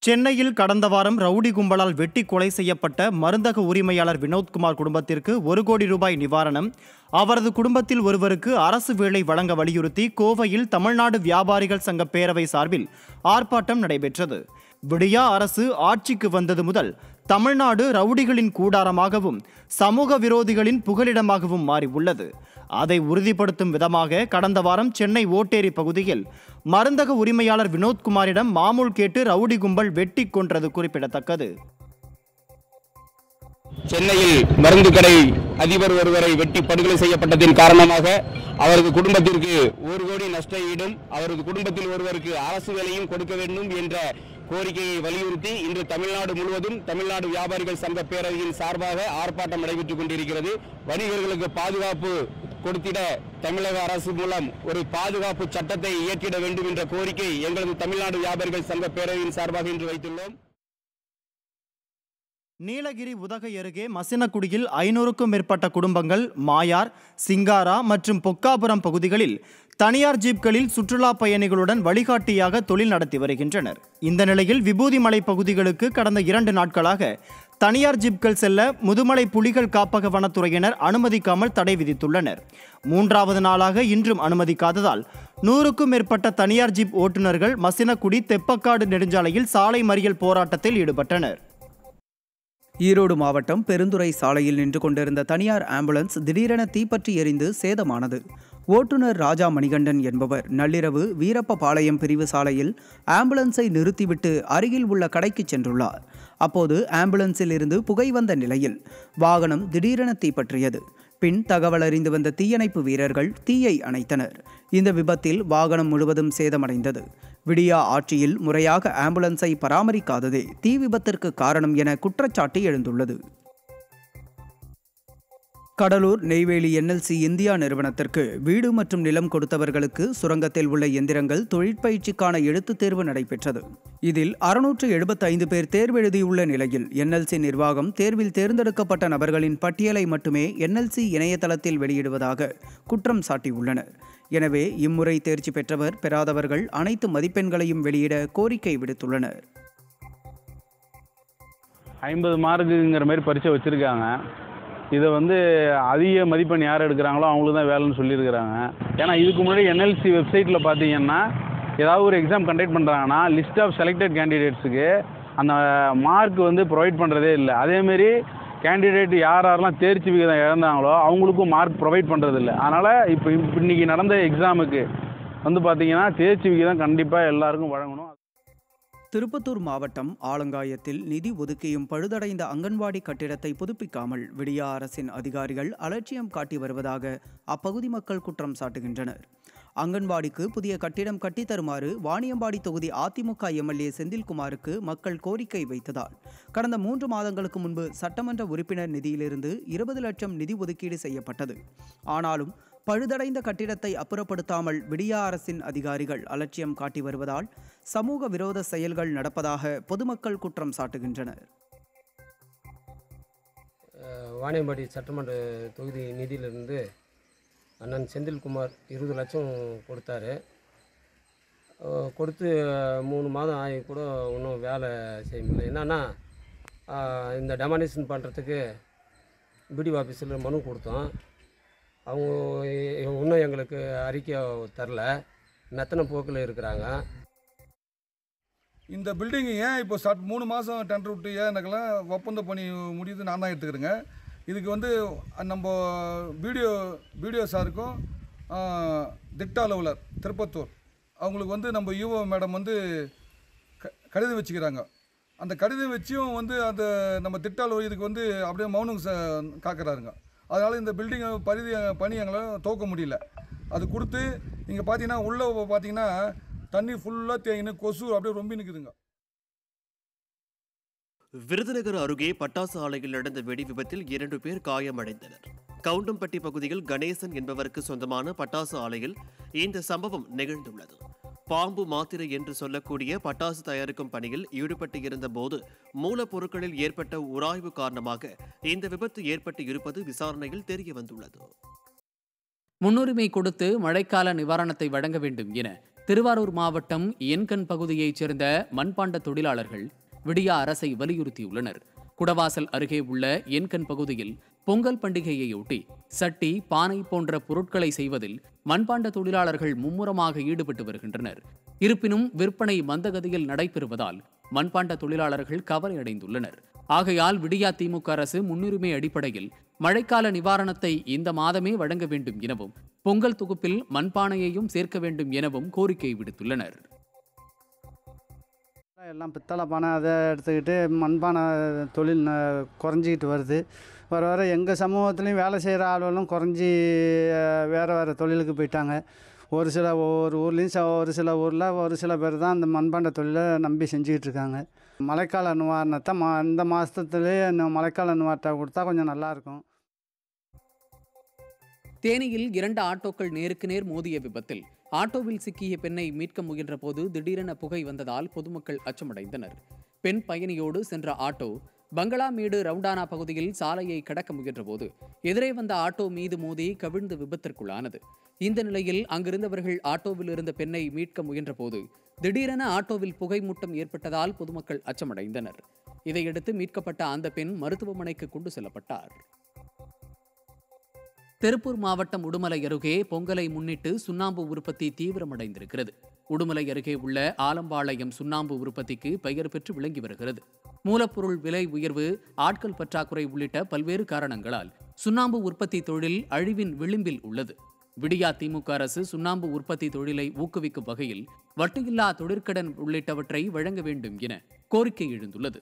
சென்னையில் கடந்த வாரம் ரவுடி கும்பலால் வெட்டி கொலை செய்யப்பட்ட மருந்தக உரிமையாளர் வினோத்குமார் குடும்பத்திற்கு ஒரு கோடி ரூபாய் நிவாரணம் அவரது குடும்பத்தில் ஒருவருக்கு அரசு வேலை வழங்க வலியுறுத்தி கோவையில் தமிழ்நாடு வியாபாரிகள் சங்க பேரவை சார்பில் ஆர்ப்பாட்டம் நடைபெற்றது விடியா அரசு ஆட்சிக்கு வந்தது முதல் தமிழ்நாடு ரவுடிகளின் கூடாரமாகவும் சமூக விரோதிகளின் புகலிடமாகவும் மாறியுள்ளது அதை உறுதிப்படுத்தும் விதமாக கடந்த வாரம் சென்னை ஓட்டேரி பகுதியில் மருந்தக உரிமையாளர் வினோத்குமாரிடம் மாமூல் கேட்டு ரவுடி கும்பல் வெட்டி கொன்றது குறிப்பிடத்தக்கது சென்னையில் மருந்து கடை அதிபர் ஒருவரை வெட்டி படுகொலை செய்யப்பட்டதின் காரணமாக அவரது குடும்பத்திற்கு ஒரு கோடி நஷ்ட ஈடும் அவரது குடும்பத்தில் ஒருவருக்கு அரசு வேலையும் கொடுக்க வேண்டும் என்ற கோரிக்கையை வலியுறுத்தி இன்று தமிழ்நாடு முழுவதும் தமிழ்நாடு வியாபாரிகள் சங்க பேரவையின் சார்பாக ஆர்ப்பாட்டம் நடைபெற்றுக் கொண்டிருக்கிறது வணிகர்களுக்கு பாதுகாப்பு கொடுத்திட தமிழக அரசு மூலம் ஒரு பாதுகாப்பு சட்டத்தை இயற்றிட வேண்டும் என்ற கோரிக்கை எங்களது தமிழ்நாடு வியாபாரிகள் சங்க பேரவையின் சார்பாக இன்று வைத்துள்ளோம் நீலகிரி உதகை அருகே மசினக்குடியில் ஐநூறுக்கும் மேற்பட்ட குடும்பங்கள் மாயார் சிங்காரா மற்றும் பொக்காபுரம் பகுதிகளில் தனியார் ஜீப்களில் சுற்றுலா பயணிகளுடன் வழிகாட்டியாக தொழில் நடத்தி வருகின்றனர் இந்த நிலையில் விபூதிமலை பகுதிகளுக்கு கடந்த இரண்டு நாட்களாக தனியார் ஜீப்கள் செல்ல முதுமலை புலிகள் காப்பக வனத்துறையினர் அனுமதிக்காமல் தடை விதித்துள்ளனர் மூன்றாவது நாளாக இன்றும் அனுமதிக்காததால் நூறுக்கும் மேற்பட்ட தனியார் ஜீப் ஓட்டுநர்கள் மசினக்குடி தெப்பக்காடு நெடுஞ்சாலையில் சாலை மறியல் போராட்டத்தில் ஈடுபட்டனர் ஈரோடு மாவட்டம் பெருந்துறை சாலையில் நின்று கொண்டிருந்த தனியார் ஆம்புலன்ஸ் திடீரென தீப்பற்றி எரிந்து சேதமானது ஓட்டுநர் ராஜா மணிகண்டன் என்பவர் நள்ளிரவு வீரப்பபாளையம் பிரிவு சாலையில் ஆம்புலன்ஸை நிறுத்திவிட்டு அருகில் உள்ள கடைக்கு சென்றுள்ளார் அப்போது ஆம்புலன்ஸில் இருந்து புகை வந்த நிலையில் வாகனம் திடீரென தீப்பற்றியது பின் தகவல் அறிந்து வந்த தீயணைப்பு வீரர்கள் தீயை அணைத்தனர் இந்த விபத்தில் வாகனம் முழுவதும் சேதமடைந்தது விடியா ஆட்சியில் முறையாக ஆம்புலன்ஸை பராமரிக்காததே தீ விபத்திற்கு காரணம் என குற்றச்சாட்டு எழுந்துள்ளது கடலூர் நெய்வேலி என்எல்சி இந்தியா நிறுவனத்திற்கு வீடு மற்றும் நிலம் கொடுத்தவர்களுக்கு சுரங்கத்தில் உள்ள எந்திரங்கள் தொழிற்பயிற்சிக்கான எழுத்துத் தேர்வு நடைபெற்றது இதில் அறுநூற்று எழுபத்தைந்து பேர் தேர்வெழுதியுள்ள நிலையில் என்எல்சி நிர்வாகம் தேர்வில் தேர்ந்தெடுக்கப்பட்ட நபர்களின் பட்டியலை மட்டுமே என்எல்சி இணையதளத்தில் வெளியிடுவதாக குற்றம் சாட்டியுள்ளனர் எனவே இம்முறை தேர்ச்சி பெற்றவர் பெறாதவர்கள் அனைத்து மதிப்பெண்களையும் வெளியிட கோரிக்கை விடுத்துள்ளனர் ஐம்பது மார்க்குங்கிற மாதிரி பரீட்சை வச்சுருக்காங்க இதை வந்து அதிக மதிப்பெண் யார் எடுக்கிறாங்களோ அவங்களுக்கு தான் வேலைன்னு சொல்லியிருக்கிறாங்க ஏன்னா இதுக்கு முன்னாடி என்எல்சி வெப்சைட்டில் பார்த்தீங்கன்னா ஏதாவது ஒரு எக்ஸாம் கண்டக்ட் பண்ணுறாங்கன்னா லிஸ்ட் ஆஃப் செலக்டட் கேண்டிடேட்ஸுக்கு அந்த மார்க் வந்து ப்ரொவைட் பண்ணுறதே இல்லை அதேமாரி கேண்டிடேட் யார் யாரெல்லாம் தேர்ச்சி விகிதம் இழந்தாங்களோ அவங்களுக்கும் மார்க் ப்ரொவைட் பண்ணுறது இல்லை அதனால் இப்போ இன்னைக்கு நடந்த எக்ஸாமுக்கு வந்து பார்த்தீங்கன்னா தேர்ச்சி விகிதம் கண்டிப்பாக எல்லாருக்கும் வழங்கணும் திருப்பத்தூர் மாவட்டம் ஆலங்காயத்தில் நிதி ஒதுக்கியும் பழுதடைந்த அங்கன்வாடி கட்டிடத்தை புதுப்பிக்காமல் விடியா அரசின் அதிகாரிகள் அலட்சியம் காட்டி வருவதாக அப்பகுதி மக்கள் குற்றம் சாட்டுகின்றனர் அங்கன்வாடிக்கு புதிய கட்டிடம் கட்டித்தருமாறு வாணியம்பாடி தொகுதி அதிமுக எம்எல்ஏ செந்தில்குமாருக்கு மக்கள் கோரிக்கை வைத்ததால் கடந்த மூன்று மாதங்களுக்கு முன்பு சட்டமன்ற உறுப்பினர் நிதியிலிருந்து இருபது லட்சம் நிதி ஒதுக்கீடு செய்யப்பட்டது ஆனாலும் பழுதடைந்த கட்டிடத்தை அப்புறப்படுத்தாமல் விடியா அரசின் அதிகாரிகள் அலட்சியம் காட்டி வருவதால் சமூக விரோத செயல்கள் நடப்பதாக பொதுமக்கள் குற்றம் சாட்டுகின்றனர் வாணியம்பாடி சட்டமன்ற தொகுதி நிதியிலிருந்து அண்ணன் செந்தில்குமார் இருபது லட்சம் கொடுத்தாரு அஹ் கொடுத்து மூணு மாதம் ஆகி கூட இன்னும் வேலை செய்ய முடியல என்னன்னா அஹ் இந்த டெமானேஷன் பண்ணுறதுக்கு பிடி ஆஃபீஸில் மனு கொடுத்தோம் அவங்க இன்னும் எங்களுக்கு அறிக்கை தரல மெத்தனை போக்கில் இருக்கிறாங்க இந்த பில்டிங் ஏன் இப்போ ஸ்டார்ட் மூணு மாதம் டெண்டர் விட்டு ஏன்னாக்கெல்லாம் ஒப்பந்த பணி முடியுது நான் தான் எடுத்துக்கிறேங்க இதுக்கு வந்து நம்ம பிடிஓ பிடிஓ சாருக்கும் ஆ, திட்ட அலுவலர் திருப்பத்தூர் அவங்களுக்கு வந்து நம்ம யூஓ மேடம் வந்து க கடிதம் வச்சுக்கிறாங்க அந்த கடிதம் வச்சும் வந்து அந்த நம்ம திட்ட அலுவலர் இதுக்கு வந்து அப்படியே மௌனம் ச காக்குறாருங்க அதனால் இந்த பில்டிங்கை பரிதி பணி எங்களால் துவக்க முடியல அது கொடுத்து இங்கே பார்த்தீங்கன்னா உள்ளே பார்த்தீங்கன்னா தண்ணி ஃபுல்லாக தேங்கின்னு கொசு அப்படியே ரொம்ப நிற்குதுங்க விருதுநகர் அருகே பட்டாசு ஆலையில் நடந்த வெடி விபத்தில் இரண்டு பேர் காயமடைந்தனர் கவுண்டம்பட்டி பகுதியில் கணேசன் என்பவருக்கு சொந்தமான பட்டாசு ஆலையில் இந்த சம்பவம் நிகழ்ந்துள்ளது பாம்பு மாத்திரை என்று சொல்லக்கூடிய பட்டாசு தயாரிக்கும் பணியில் ஈடுபட்டு இருந்த போது மூலப்பொருட்களில் ஏற்பட்ட உராய்வு காரணமாக இந்த விபத்து ஏற்பட்டு இருப்பது விசாரணையில் தெரிய வந்துள்ளது முன்னுரிமை கொடுத்து மழைக்கால நிவாரணத்தை வழங்க வேண்டும் என திருவாரூர் மாவட்டம் என்கண் பகுதியைச் சேர்ந்த மண்பாண்ட தொழிலாளர்கள் விடியா அரசை வலியுறுத்தியுள்ளனர் குடவாசல் அருகே உள்ள என்கண் பகுதியில் பொங்கல் பண்டிகையையொட்டி சட்டி பானை போன்ற பொருட்களை செய்வதில் மண்பாண்ட தொழிலாளர்கள் மும்முரமாக ஈடுபட்டு வருகின்றனர் இருப்பினும் விற்பனை மந்தகதியில் நடைபெறுவதால் மண்பாண்ட தொழிலாளர்கள் கவலையடைந்துள்ளனர் ஆகையால் விடியா திமுக அரசு முன்னுரிமை அடிப்படையில் மழைக்கால நிவாரணத்தை இந்த மாதமே வழங்க வேண்டும் எனவும் பொங்கல் தொகுப்பில் மண்பானையையும் சேர்க்க வேண்டும் எனவும் கோரிக்கை விடுத்துள்ளனர் எல்லாம் பித்தளை பானை அதை எடுத்துக்கிட்டு மண்பானை தொழில் ந- குறைஞ்சிக்கிட்டு வருது வர வர எங்கள் சமூகத்துலேயும் வேலை செய்கிற ஆளுகளும் குறைஞ்சி அஹ், வேறு வேறு தொழிலுக்கு போயிட்டாங்க ஒரு சில ஒவ்வொரு ஊர்லேயும் ச ஒரு சில ஊரில் ஒரு சில பேர் தான் அந்த மண்பாண்ட தொழிலை நம்பி செஞ்சுக்கிட்டு இருக்காங்க மழைக்கால நிவாரணத்தை மா இந்த மாதத்துலேயே மழைக்கால நிவாரணத்தை கொடுத்தா கொஞ்சம் நல்லாயிருக்கும் தேனியில் இரண்டு ஆட்டோக்கள் நேருக்கு நேர் மோதிய விபத்தில் ஆட்டோவில் சிக்கிய பெண்ணை மீட்க முயன்றபோது திடீரென புகை வந்ததால் பொதுமக்கள் அச்சமடைந்தனர் பெண் பயணியோடு சென்ற ஆட்டோ பங்களாமேடு ரவுண்டானா பகுதியில் சாலையை கடக்க முயன்றபோது எதிரே வந்த ஆட்டோ மீது மோதி கவிழ்ந்து விபத்திற்குள்ளானது இந்த நிலையில் அங்கிருந்தவர்கள் ஆட்டோவில் இருந்த பெண்ணை மீட்க முயன்றபோது திடீரென ஆட்டோவில் புகை மூட்டம் ஏற்பட்டதால் பொதுமக்கள் அச்சமடைந்தனர் இதையடுத்து மீட்கப்பட்ட அந்த பெண் மருத்துவமனைக்கு கொண்டு செல்லப்பட்டார் திருப்பூர் மாவட்டம் உடுமலை அருகே பொங்கலை முன்னிட்டு சுண்ணாம்பு உற்பத்தி தீவிரமடைந்திருக்கிறது உடுமலை அருகே உள்ள ஆலம்பாளையம் சுண்ணாம்பு உற்பத்திக்கு பெயர் பெற்று விளங்கி வருகிறது மூலப்பொருள் விலை உயர்வு ஆட்கள் பற்றாக்குறை உள்ளிட்ட பல்வேறு காரணங்களால் சுண்ணாம்பு உற்பத்தி தொழில் அழிவின் விளிம்பில் உள்ளது விடியா திமுக அரசு சுண்ணாம்பு உற்பத்தி தொழிலை ஊக்குவிக்கும் வகையில் வட்டியில்லா தொழிற்கடன் உள்ளிட்டவற்றை வழங்க வேண்டும் என கோரிக்கை எழுந்துள்ளது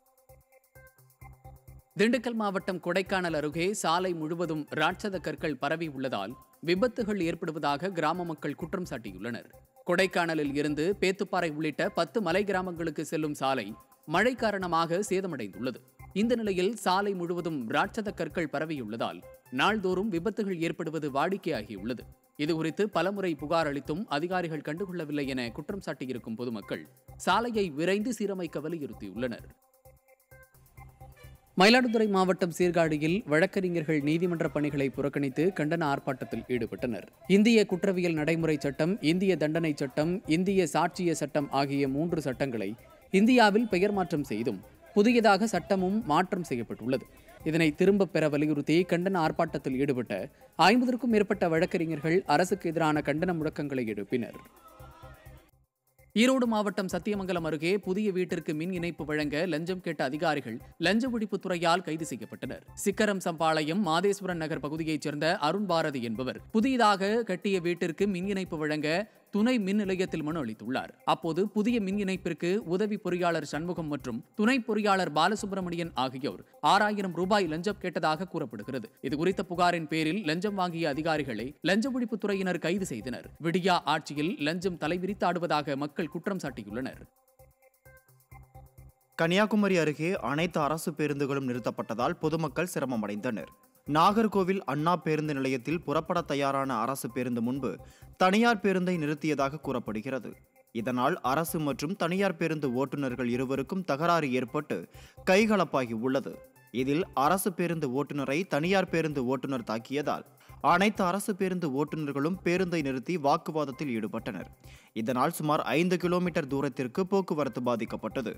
திண்டுக்கல் மாவட்டம் கொடைக்கானல் அருகே சாலை முழுவதும் ராட்சத கற்கள் பரவி உள்ளதால் விபத்துகள் ஏற்படுவதாக கிராம மக்கள் குற்றம் சாட்டியுள்ளனர் கொடைக்கானலில் இருந்து பேத்துப்பாறை உள்ளிட்ட பத்து மலை கிராமங்களுக்கு செல்லும் சாலை மழை காரணமாக சேதமடைந்துள்ளது இந்த நிலையில் சாலை முழுவதும் ராட்சத கற்கள் பரவியுள்ளதால் நாள்தோறும் விபத்துகள் ஏற்படுவது வாடிக்கையாகியுள்ளது இதுகுறித்து பலமுறை புகார் அளித்தும் அதிகாரிகள் கண்டுகொள்ளவில்லை என குற்றம் சாட்டியிருக்கும் பொதுமக்கள் சாலையை விரைந்து சீரமைக்க வலியுறுத்தியுள்ளனர் மயிலாடுதுறை மாவட்டம் சீர்காழியில் வழக்கறிஞர்கள் நீதிமன்ற பணிகளை புறக்கணித்து கண்டன ஆர்ப்பாட்டத்தில் ஈடுபட்டனர் இந்திய குற்றவியல் நடைமுறை சட்டம் இந்திய தண்டனை சட்டம் இந்திய சாட்சிய சட்டம் ஆகிய மூன்று சட்டங்களை இந்தியாவில் பெயர் மாற்றம் செய்தும் புதியதாக சட்டமும் மாற்றம் செய்யப்பட்டுள்ளது இதனை திரும்பப் பெற வலியுறுத்தி கண்டன ஆர்ப்பாட்டத்தில் ஈடுபட்ட ஐம்பதற்கும் மேற்பட்ட வழக்கறிஞர்கள் அரசுக்கு எதிரான கண்டன முழக்கங்களை எழுப்பினர் ஈரோடு மாவட்டம் சத்தியமங்கலம் அருகே புதிய வீட்டிற்கு மின் இணைப்பு வழங்க லஞ்சம் கேட்ட அதிகாரிகள் லஞ்ச ஒழிப்புத் துறையால் கைது செய்யப்பட்டனர் சிக்கரம் சம்பாளையம் மாதேஸ்வரன் நகர் பகுதியைச் சேர்ந்த அருண் பாரதி என்பவர் புதியதாக கட்டிய வீட்டிற்கு மின் இணைப்பு வழங்க துணை மின் நிலையத்தில் மனு அளித்துள்ளார் அப்போது புதிய மின் இணைப்பிற்கு உதவி பொறியாளர் சண்முகம் மற்றும் துணை பொறியாளர் பாலசுப்ரமணியன் ஆகியோர் ஆறாயிரம் ரூபாய் லஞ்சம் கேட்டதாக கூறப்படுகிறது இதுகுறித்த புகாரின் பேரில் லஞ்சம் வாங்கிய அதிகாரிகளை லஞ்ச ஒழிப்புத் துறையினர் கைது செய்தனர் விடியா ஆட்சியில் லஞ்சம் தலைவிரித்தாடுவதாக மக்கள் குற்றம் சாட்டியுள்ளனர் கன்னியாகுமரி அருகே அனைத்து அரசு பேருந்துகளும் நிறுத்தப்பட்டதால் பொதுமக்கள் சிரமமடைந்தனர் நாகர்கோவில் அண்ணா பேருந்து நிலையத்தில் புறப்பட தயாரான அரசு பேருந்து முன்பு தனியார் பேருந்தை நிறுத்தியதாக கூறப்படுகிறது இதனால் அரசு மற்றும் தனியார் பேருந்து ஓட்டுநர்கள் இருவருக்கும் தகராறு ஏற்பட்டு கைகலப்பாகி உள்ளது இதில் அரசு பேருந்து ஓட்டுநரை தனியார் பேருந்து ஓட்டுநர் தாக்கியதால் அனைத்து அரசு பேருந்து ஓட்டுநர்களும் பேருந்தை நிறுத்தி வாக்குவாதத்தில் ஈடுபட்டனர் இதனால் சுமார் ஐந்து கிலோமீட்டர் தூரத்திற்கு போக்குவரத்து பாதிக்கப்பட்டது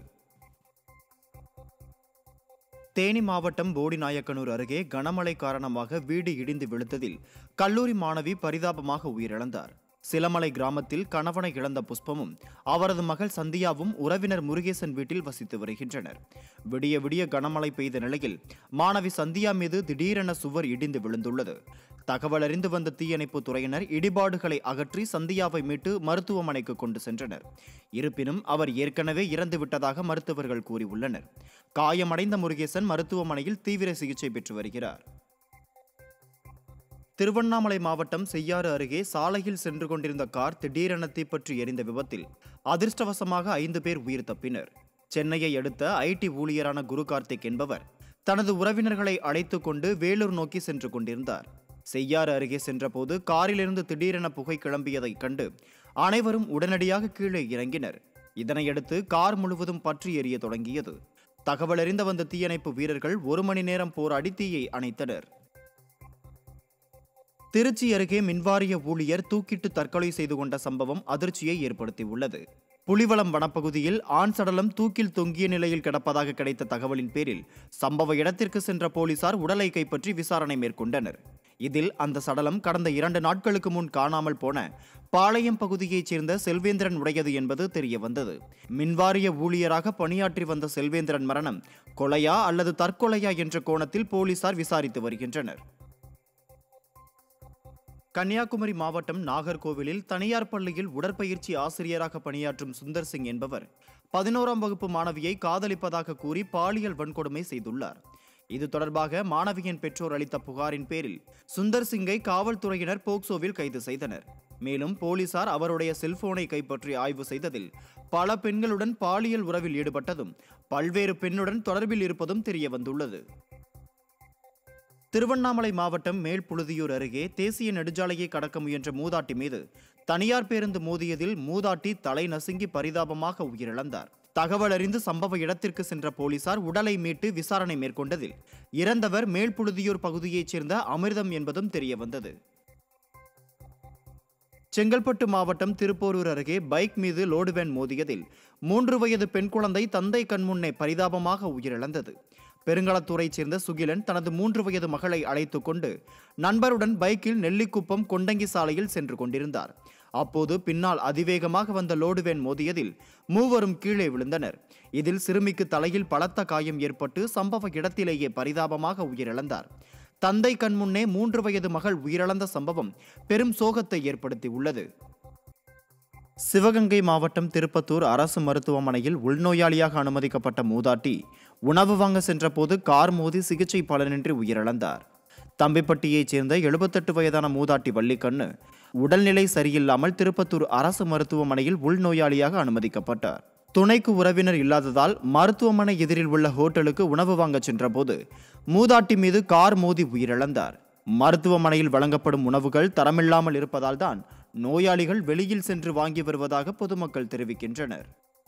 தேனி மாவட்டம் போடிநாயக்கனூர் அருகே கனமழை காரணமாக வீடு இடிந்து விழுந்ததில் கல்லூரி மாணவி பரிதாபமாக உயிரிழந்தார் சிலமலை கிராமத்தில் கணவனை இழந்த புஷ்பமும் அவரது மகள் சந்தியாவும் உறவினர் முருகேசன் வீட்டில் வசித்து வருகின்றனர் விடிய விடிய கனமழை பெய்த நிலையில் மாணவி சந்தியா மீது திடீரென சுவர் இடிந்து விழுந்துள்ளது தகவல் அறிந்து வந்த தீயணைப்பு துறையினர் இடிபாடுகளை அகற்றி சந்தியாவை மீட்டு மருத்துவமனைக்கு கொண்டு சென்றனர் இருப்பினும் அவர் ஏற்கனவே இறந்து விட்டதாக மருத்துவர்கள் கூறியுள்ளனர் காயமடைந்த முருகேசன் மருத்துவமனையில் தீவிர சிகிச்சை பெற்று வருகிறார் திருவண்ணாமலை மாவட்டம் செய்யாறு அருகே சாலையில் சென்று கொண்டிருந்த கார் திடீரென தீப்பற்றி எரிந்த விபத்தில் அதிர்ஷ்டவசமாக ஐந்து பேர் உயிர் தப்பினர் சென்னையை அடுத்த ஐடி ஊழியரான குரு கார்த்திக் என்பவர் தனது உறவினர்களை அழைத்துக் கொண்டு வேலூர் நோக்கி சென்று கொண்டிருந்தார் செய்யாறு அருகே சென்றபோது காரிலிருந்து திடீரென புகை கிளம்பியதைக் கண்டு அனைவரும் உடனடியாக கீழே இறங்கினர் இதனையடுத்து கார் முழுவதும் பற்றி எரிய தொடங்கியது தகவலறிந்த வந்த தீயணைப்பு வீரர்கள் ஒரு மணி நேரம் போராடி தீயை அணைத்தனர் திருச்சி அருகே மின்வாரிய ஊழியர் தூக்கிட்டு தற்கொலை செய்து கொண்ட சம்பவம் அதிர்ச்சியை ஏற்படுத்தியுள்ளது புலிவளம் வனப்பகுதியில் ஆண் சடலம் தூக்கில் தொங்கிய நிலையில் கிடப்பதாக கிடைத்த தகவலின் பேரில் சம்பவ இடத்திற்கு சென்ற போலீசார் உடலை கைப்பற்றி விசாரணை மேற்கொண்டனர் இதில் அந்த சடலம் கடந்த இரண்டு நாட்களுக்கு முன் காணாமல் போன பாளையம் பகுதியைச் சேர்ந்த செல்வேந்திரன் உடையது என்பது தெரிய வந்தது மின்வாரிய ஊழியராக பணியாற்றி வந்த செல்வேந்திரன் மரணம் கொலையா அல்லது தற்கொலையா என்ற கோணத்தில் போலீசார் விசாரித்து வருகின்றனர் கன்னியாகுமரி மாவட்டம் நாகர்கோவிலில் தனியார் பள்ளியில் உடற்பயிற்சி ஆசிரியராக பணியாற்றும் சுந்தர் சிங் என்பவர் பதினோராம் வகுப்பு மாணவியை காதலிப்பதாக கூறி பாலியல் வன்கொடுமை செய்துள்ளார் இது தொடர்பாக மாணவியின் பெற்றோர் அளித்த புகாரின் பேரில் சுந்தர் சிங்கை காவல்துறையினர் போக்சோவில் கைது செய்தனர் மேலும் போலீசார் அவருடைய செல்போனை கைப்பற்றி ஆய்வு செய்ததில் பல பெண்களுடன் பாலியல் உறவில் ஈடுபட்டதும் பல்வேறு பெண்ணுடன் தொடர்பில் இருப்பதும் தெரிய வந்துள்ளது திருவண்ணாமலை மாவட்டம் மேல்புழுதியூர் அருகே தேசிய நெடுஞ்சாலையை கடக்க முயன்ற மூதாட்டி மீது தனியார் பேருந்து மோதியதில் மூதாட்டி தலை நசுங்கி பரிதாபமாக உயிரிழந்தார் தகவல் அறிந்து சம்பவ இடத்திற்கு சென்ற போலீசார் உடலை மீட்டு விசாரணை மேற்கொண்டதில் இறந்தவர் மேல்புழுதியூர் பகுதியைச் சேர்ந்த அமிர்தம் என்பதும் தெரிய வந்தது செங்கல்பட்டு மாவட்டம் திருப்போரூர் அருகே பைக் மீது லோடு வேன் மோதியதில் மூன்று வயது பெண் குழந்தை தந்தை கண்முன்னே பரிதாபமாக உயிரிழந்தது பெருங்களத்தூரைச் சேர்ந்த சுகிலன் தனது மூன்று வயது மகளை அழைத்துக் கொண்டு நண்பருடன் பைக்கில் நெல்லிக்குப்பம் கொண்டங்கி சாலையில் சென்று கொண்டிருந்தார் அப்போது பின்னால் அதிவேகமாக வந்த லோடு வேன் மோதியதில் மூவரும் கீழே விழுந்தனர் இதில் சிறுமிக்கு தலையில் பலத்த காயம் ஏற்பட்டு சம்பவ இடத்திலேயே பரிதாபமாக உயிரிழந்தார் தந்தை கண்முன்னே மூன்று வயது மகள் உயிரிழந்த சம்பவம் பெரும் சோகத்தை ஏற்படுத்தியுள்ளது சிவகங்கை மாவட்டம் திருப்பத்தூர் அரசு மருத்துவமனையில் உள்நோயாளியாக அனுமதிக்கப்பட்ட மூதாட்டி உணவு வாங்க சென்றபோது கார் மோதி சிகிச்சை பலனின்றி உயிரிழந்தார் தம்பிப்பட்டியைச் சேர்ந்த எழுபத்தெட்டு வயதான மூதாட்டி வள்ளிக்கண்ணு உடல்நிலை சரியில்லாமல் திருப்பத்தூர் அரசு மருத்துவமனையில் உள்நோயாளியாக அனுமதிக்கப்பட்டார் துணைக்கு உறவினர் இல்லாததால் மருத்துவமனை எதிரில் உள்ள ஹோட்டலுக்கு உணவு வாங்க சென்றபோது மூதாட்டி மீது கார் மோதி உயிரிழந்தார் மருத்துவமனையில் வழங்கப்படும் உணவுகள் தரமில்லாமல் இருப்பதால் தான் நோயாளிகள் வெளியில் சென்று வாங்கி வருவதாக பொதுமக்கள் தெரிவிக்கின்றனர்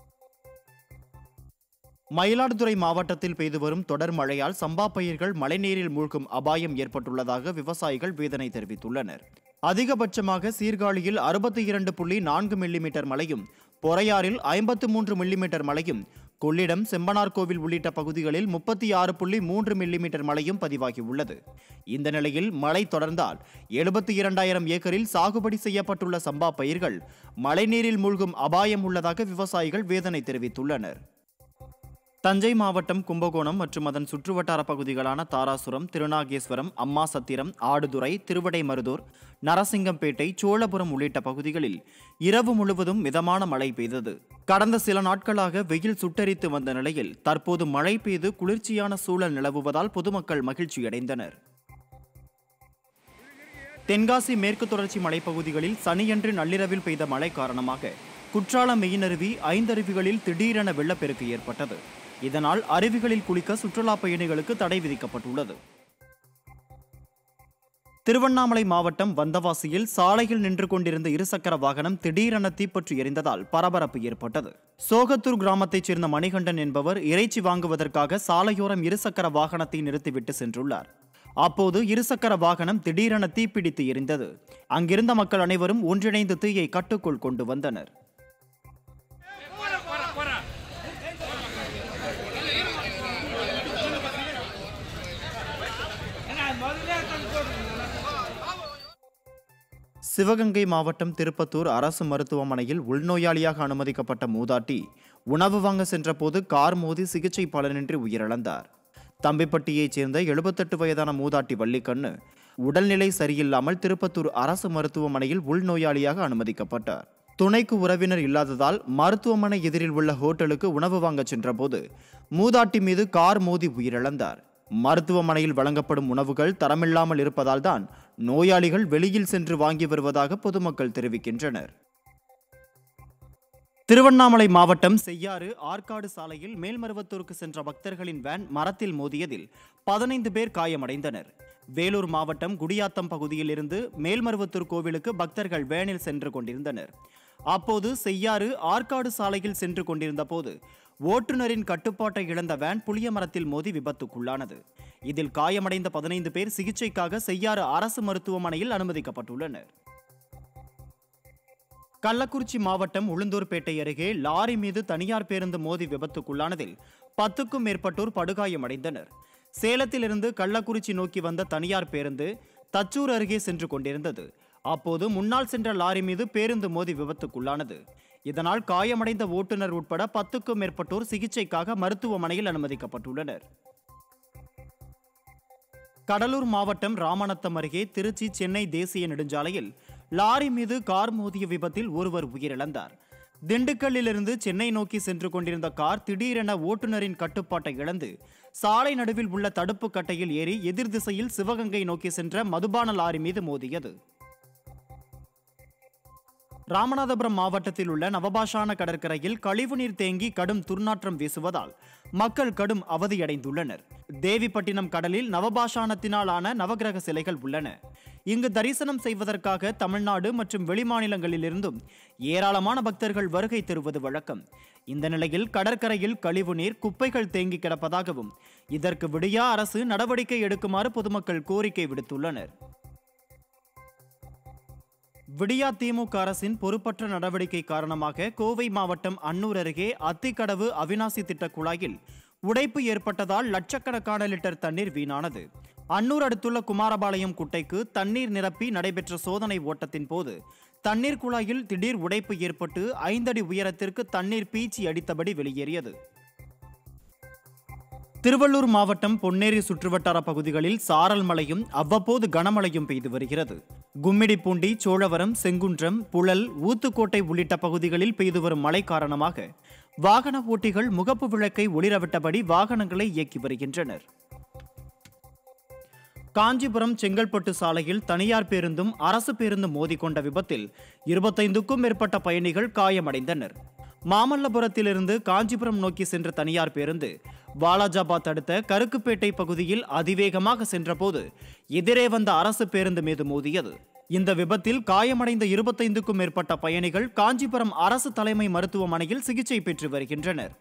மயிலாடுதுறை மாவட்டத்தில் பெய்து வரும் தொடர் மழையால் சம்பா பயிர்கள் மழைநீரில் மூழ்கும் அபாயம் ஏற்பட்டுள்ளதாக விவசாயிகள் வேதனை தெரிவித்துள்ளனர் அதிகபட்சமாக சீர்காழியில் அறுபத்தி இரண்டு புள்ளி நான்கு மில்லிமீட்டர் மழையும் பொறையாறில் ஐம்பத்து மூன்று மில்லிமீட்டர் மழையும் கொள்ளிடம் செம்பனார்கோவில் உள்ளிட்ட பகுதிகளில் முப்பத்தி ஆறு புள்ளி மூன்று மில்லிமீட்டர் மழையும் பதிவாகியுள்ளது இந்த நிலையில் மழை தொடர்ந்தால் எழுபத்தி இரண்டாயிரம் ஏக்கரில் சாகுபடி செய்யப்பட்டுள்ள சம்பா பயிர்கள் மழைநீரில் மூழ்கும் அபாயம் உள்ளதாக விவசாயிகள் வேதனை தெரிவித்துள்ளனர் தஞ்சை மாவட்டம் கும்பகோணம் மற்றும் அதன் சுற்றுவட்டார பகுதிகளான தாராசுரம் திருநாகேஸ்வரம் அம்மாசத்திரம் ஆடுதுறை திருவடைமருதூர் நரசிங்கம்பேட்டை சோழபுரம் உள்ளிட்ட பகுதிகளில் இரவு முழுவதும் மிதமான மழை பெய்தது கடந்த சில நாட்களாக வெயில் சுட்டரித்து வந்த நிலையில் தற்போது மழை பெய்து குளிர்ச்சியான சூழல் நிலவுவதால் பொதுமக்கள் மகிழ்ச்சியடைந்தனர் தென்காசி மேற்கு தொடர்ச்சி மலைப்பகுதிகளில் சனியன்று நள்ளிரவில் பெய்த மழை காரணமாக குற்றாலம் மெயினருவி ஐந்தருவிகளில் திடீரென வெள்ளப்பெருக்கு ஏற்பட்டது இதனால் அருவிகளில் குளிக்க சுற்றுலா பயணிகளுக்கு தடை விதிக்கப்பட்டுள்ளது திருவண்ணாமலை மாவட்டம் வந்தவாசியில் சாலையில் நின்று கொண்டிருந்த இருசக்கர வாகனம் திடீரென தீப்பற்றி எரிந்ததால் பரபரப்பு ஏற்பட்டது சோகத்தூர் கிராமத்தைச் சேர்ந்த மணிகண்டன் என்பவர் இறைச்சி வாங்குவதற்காக சாலையோரம் இருசக்கர வாகனத்தை நிறுத்திவிட்டு சென்றுள்ளார் அப்போது இருசக்கர வாகனம் திடீரென தீப்பிடித்து எரிந்தது அங்கிருந்த மக்கள் அனைவரும் ஒன்றிணைந்து தீயை கட்டுக்குள் கொண்டு வந்தனர் சிவகங்கை மாவட்டம் திருப்பத்தூர் அரசு மருத்துவமனையில் உள்நோயாளியாக அனுமதிக்கப்பட்ட மூதாட்டி உணவு வாங்க சென்றபோது கார் மோதி சிகிச்சை பலனின்றி உயிரிழந்தார் தம்பிப்பட்டியைச் சேர்ந்த எழுபத்தெட்டு வயதான மூதாட்டி வள்ளிக்கண்ணு உடல்நிலை சரியில்லாமல் திருப்பத்தூர் அரசு மருத்துவமனையில் உள்நோயாளியாக அனுமதிக்கப்பட்டார் துணைக்கு உறவினர் இல்லாததால் மருத்துவமனை எதிரில் உள்ள ஹோட்டலுக்கு உணவு வாங்க சென்றபோது மூதாட்டி மீது கார் மோதி உயிரிழந்தார் மருத்துவமனையில் வழங்கப்படும் உணவுகள் தரமில்லாமல் இருப்பதால் தான் நோயாளிகள் வெளியில் சென்று வாங்கி வருவதாக பொதுமக்கள் தெரிவிக்கின்றனர் திருவண்ணாமலை மாவட்டம் செய்யாறு ஆற்காடு சாலையில் மேல்மருவத்தூருக்கு சென்ற பக்தர்களின் வேன் மரத்தில் மோதியதில் பதினைந்து பேர் காயமடைந்தனர் வேலூர் மாவட்டம் குடியாத்தம் பகுதியில் இருந்து மேல்மருவத்தூர் கோவிலுக்கு பக்தர்கள் வேனில் சென்று கொண்டிருந்தனர் அப்போது செய்யாறு ஆற்காடு சாலையில் சென்று கொண்டிருந்த போது ஓட்டுநரின் கட்டுப்பாட்டை இழந்த வேன் புளிய மரத்தில் மோதி விபத்துக்குள்ளானது இதில் காயமடைந்த பதினைந்து பேர் சிகிச்சைக்காக செய்யாறு அரசு மருத்துவமனையில் அனுமதிக்கப்பட்டுள்ளனர் கள்ளக்குறிச்சி மாவட்டம் உளுந்தூர்பேட்டை அருகே லாரி மீது தனியார் பேருந்து மோதி விபத்துக்குள்ளானதில் பத்துக்கும் மேற்பட்டோர் படுகாயமடைந்தனர் சேலத்திலிருந்து கள்ளக்குறிச்சி நோக்கி வந்த தனியார் பேருந்து தச்சூர் அருகே சென்று கொண்டிருந்தது அப்போது முன்னால் சென்ற லாரி மீது பேருந்து மோதி விபத்துக்குள்ளானது இதனால் காயமடைந்த ஓட்டுநர் உட்பட பத்துக்கும் மேற்பட்டோர் சிகிச்சைக்காக மருத்துவமனையில் அனுமதிக்கப்பட்டுள்ளனர் கடலூர் மாவட்டம் ராமநத்தம் அருகே திருச்சி சென்னை தேசிய நெடுஞ்சாலையில் லாரி மீது கார் மோதிய விபத்தில் ஒருவர் உயிரிழந்தார் திண்டுக்கல்லிலிருந்து சென்னை நோக்கி சென்று கொண்டிருந்த கார் திடீரென ஓட்டுநரின் கட்டுப்பாட்டை இழந்து சாலை நடுவில் உள்ள தடுப்பு கட்டையில் ஏறி எதிர் திசையில் சிவகங்கை நோக்கி சென்ற மதுபான லாரி மீது மோதியது ராமநாதபுரம் மாவட்டத்தில் உள்ள நவபாஷான கடற்கரையில் கழிவுநீர் தேங்கி கடும் துர்நாற்றம் வீசுவதால் மக்கள் கடும் அவதியடைந்துள்ளனர் தேவிப்பட்டினம் கடலில் நவபாஷானத்தினால் ஆன நவகிரக சிலைகள் உள்ளன இங்கு தரிசனம் செய்வதற்காக தமிழ்நாடு மற்றும் வெளிமாநிலங்களிலிருந்தும் ஏராளமான பக்தர்கள் வருகை தருவது வழக்கம் இந்த நிலையில் கடற்கரையில் கழிவுநீர் குப்பைகள் தேங்கி கிடப்பதாகவும் இதற்கு விடியா அரசு நடவடிக்கை எடுக்குமாறு பொதுமக்கள் கோரிக்கை விடுத்துள்ளனர் விடியா திமுக அரசின் பொறுப்பற்ற நடவடிக்கை காரணமாக கோவை மாவட்டம் அன்னூர் அருகே அத்திக்கடவு அவினாசி திட்ட குழாயில் உடைப்பு ஏற்பட்டதால் லட்சக்கணக்கான லிட்டர் தண்ணீர் வீணானது அன்னூர் அடுத்துள்ள குமாரபாளையம் குட்டைக்கு தண்ணீர் நிரப்பி நடைபெற்ற சோதனை ஓட்டத்தின் போது தண்ணீர் குழாயில் திடீர் உடைப்பு ஏற்பட்டு ஐந்தடி உயரத்திற்கு தண்ணீர் பீச்சி அடித்தபடி வெளியேறியது திருவள்ளூர் மாவட்டம் பொன்னேரி சுற்றுவட்டார பகுதிகளில் சாரல் மழையும் அவ்வப்போது கனமழையும் பெய்து வருகிறது கும்மிடிப்பூண்டி சோழவரம் செங்குன்றம் புழல் ஊத்துக்கோட்டை உள்ளிட்ட பகுதிகளில் பெய்து வரும் மழை காரணமாக வாகன ஓட்டிகள் முகப்பு விளக்கை ஒளிரவிட்டபடி வாகனங்களை இயக்கி வருகின்றனர் காஞ்சிபுரம் செங்கல்பட்டு சாலையில் தனியார் பேருந்தும் அரசு பேருந்தும் மோதிக்கொண்ட விபத்தில் இருபத்தைந்துக்கும் மேற்பட்ட பயணிகள் காயமடைந்தனர் மாமல்லபுரத்திலிருந்து காஞ்சிபுரம் நோக்கி சென்ற தனியார் பேருந்து வாலாஜாபாத் அடுத்த கருக்குப்பேட்டை பகுதியில் அதிவேகமாக சென்றபோது எதிரே வந்த அரசு பேருந்து மீது மோதியது இந்த விபத்தில் காயமடைந்த இருபத்தைந்துக்கும் மேற்பட்ட பயணிகள் காஞ்சிபுரம் அரசு தலைமை மருத்துவமனையில் சிகிச்சை பெற்று வருகின்றனர்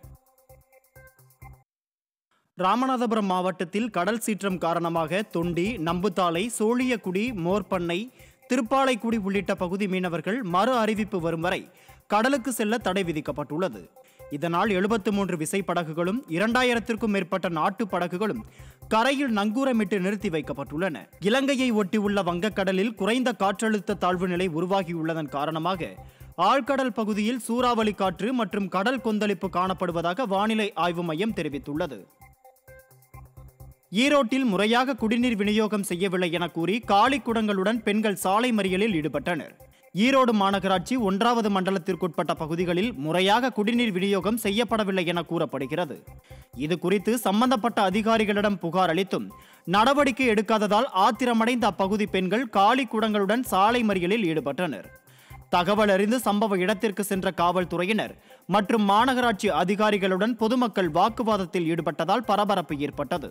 ராமநாதபுரம் மாவட்டத்தில் கடல் சீற்றம் காரணமாக தொண்டி நம்புத்தாலை சோழியக்குடி மோர்பண்ணை திருப்பாலைக்குடி உள்ளிட்ட பகுதி மீனவர்கள் மறு அறிவிப்பு வரும் வரை கடலுக்கு செல்ல தடை விதிக்கப்பட்டுள்ளது இதனால் எழுபத்து மூன்று விசைப்படகுகளும் இரண்டாயிரத்திற்கும் மேற்பட்ட நாட்டு படகுகளும் கரையில் நங்கூரமிட்டு நிறுத்தி வைக்கப்பட்டுள்ளன இலங்கையை ஒட்டியுள்ள வங்கக்கடலில் குறைந்த காற்றழுத்த தாழ்வு நிலை உருவாகியுள்ளதன் காரணமாக ஆழ்கடல் பகுதியில் சூறாவளி காற்று மற்றும் கடல் கொந்தளிப்பு காணப்படுவதாக வானிலை ஆய்வு மையம் தெரிவித்துள்ளது ஈரோட்டில் முறையாக குடிநீர் விநியோகம் செய்யவில்லை என கூறி காலி குடங்களுடன் பெண்கள் சாலை மறியலில் ஈடுபட்டனர் ஈரோடு மாநகராட்சி ஒன்றாவது மண்டலத்திற்குட்பட்ட பகுதிகளில் முறையாக குடிநீர் விநியோகம் செய்யப்படவில்லை என கூறப்படுகிறது இது குறித்து சம்பந்தப்பட்ட அதிகாரிகளிடம் புகார் அளித்தும் நடவடிக்கை எடுக்காததால் ஆத்திரமடைந்த அப்பகுதி பெண்கள் காலி குடங்களுடன் சாலை மறியலில் ஈடுபட்டனர் தகவல் அறிந்து சம்பவ இடத்திற்கு சென்ற காவல்துறையினர் மற்றும் மாநகராட்சி அதிகாரிகளுடன் பொதுமக்கள் வாக்குவாதத்தில் ஈடுபட்டதால் பரபரப்பு ஏற்பட்டது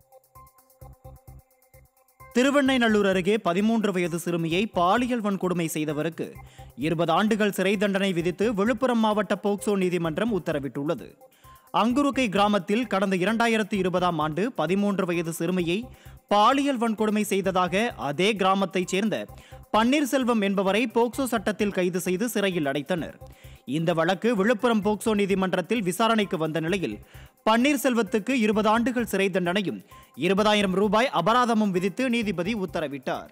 திருவெண்ணைநல்லூர் அருகே பதிமூன்று வயது சிறுமியை பாலியல் வன்கொடுமை செய்தவருக்கு இருபது ஆண்டுகள் சிறை தண்டனை விதித்து விழுப்புரம் மாவட்ட போக்சோ நீதிமன்றம் உத்தரவிட்டுள்ளது அங்குருக்கை கிராமத்தில் கடந்த இரண்டாயிரத்து இருபதாம் ஆண்டு பதிமூன்று வயது சிறுமியை பாலியல் வன்கொடுமை செய்ததாக அதே கிராமத்தைச் சேர்ந்த பன்னீர்செல்வம் என்பவரை போக்சோ சட்டத்தில் கைது செய்து சிறையில் அடைத்தனர் இந்த வழக்கு விழுப்புரம் போக்சோ நீதிமன்றத்தில் விசாரணைக்கு வந்த நிலையில் பன்னீர்செல்வத்துக்கு இருபது ஆண்டுகள் சிறை தண்டனையும் இருபதாயிரம் ரூபாய் அபராதமும் விதித்து நீதிபதி உத்தரவிட்டார்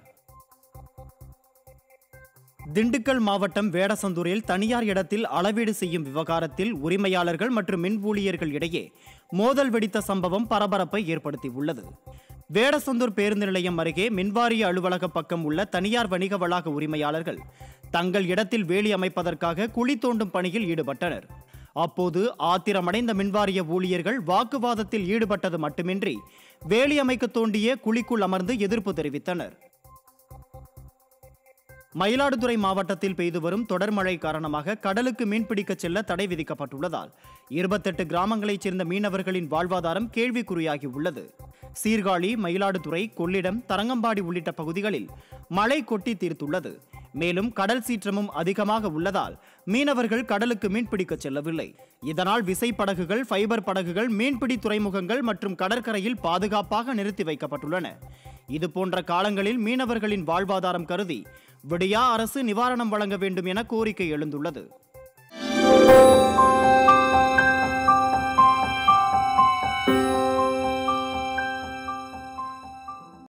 திண்டுக்கல் மாவட்டம் வேடசந்தூரில் தனியார் இடத்தில் அளவீடு செய்யும் விவகாரத்தில் உரிமையாளர்கள் மற்றும் மின் ஊழியர்கள் இடையே மோதல் வெடித்த சம்பவம் பரபரப்பை ஏற்படுத்தியுள்ளது வேடசந்தூர் பேருந்து நிலையம் அருகே மின்வாரிய அலுவலக பக்கம் உள்ள தனியார் வணிக வளாக உரிமையாளர்கள் தங்கள் இடத்தில் வேலி அமைப்பதற்காக குழி தோண்டும் பணியில் ஈடுபட்டனர் அப்போது ஆத்திரமடைந்த மின்வாரிய ஊழியர்கள் வாக்குவாதத்தில் ஈடுபட்டது மட்டுமின்றி வேலி அமைக்க தோண்டிய குழிக்குள் அமர்ந்து எதிர்ப்பு தெரிவித்தனர் மயிலாடுதுறை மாவட்டத்தில் பெய்து வரும் தொடர் மழை காரணமாக கடலுக்கு மீன்பிடிக்க செல்ல தடை விதிக்கப்பட்டுள்ளதால் இருபத்தெட்டு கிராமங்களைச் சேர்ந்த மீனவர்களின் வாழ்வாதாரம் கேள்விக்குறியாகி உள்ளது சீர்காழி மயிலாடுதுறை கொள்ளிடம் தரங்கம்பாடி உள்ளிட்ட பகுதிகளில் மழை கொட்டி தீர்த்துள்ளது மேலும் கடல் சீற்றமும் அதிகமாக உள்ளதால் மீனவர்கள் கடலுக்கு மீன்பிடிக்க செல்லவில்லை இதனால் விசைப்படகுகள் ஃபைபர் படகுகள் மீன்பிடி துறைமுகங்கள் மற்றும் கடற்கரையில் பாதுகாப்பாக நிறுத்தி வைக்கப்பட்டுள்ளன இது போன்ற காலங்களில் மீனவர்களின் வாழ்வாதாரம் கருதி விடியா அரசு நிவாரணம் வழங்க வேண்டும் என கோரிக்கை எழுந்துள்ளது